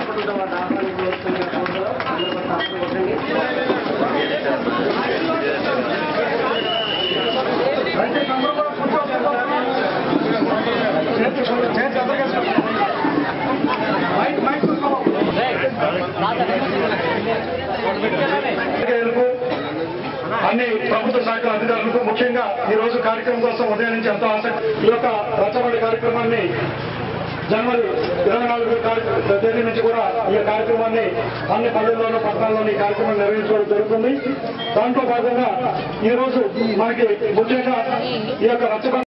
తప్పకుండా వాటి ఆహ్వానించి వస్తున్న అందరూ కూడా తప్పకుండా కొట్టండి. దయచేసి అందరూ కూడా కూర్చోవాలి. చేతి చేతి అందరికీ మైక్ మైక్ చూసుకోవాలి అధికారులకు, అన్ని ప్రభుత్వ శాఖ అధికారులకు ముఖ్యంగా ఈ రోజు కార్యక్రమం కోసం ఉదయం నుంచి ఎంతో ఆసక్తి ఈ యొక్క రచ్చబండి కార్యక్రమాన్ని జనవరి ఇరవై నాలుగు తారీఖు తేదీ నుంచి కూడా ఈ కార్యక్రమాన్ని అన్ని పల్లెల్లోనూ పట్టణాల్లోనూ ఈ కార్యక్రమం నిర్వహించుకోవడం జరుగుతుంది దాంట్లో భాగంగా ఈ రోజు మనకి ముఖ్యంగా ఈ యొక్క రచ్చబండి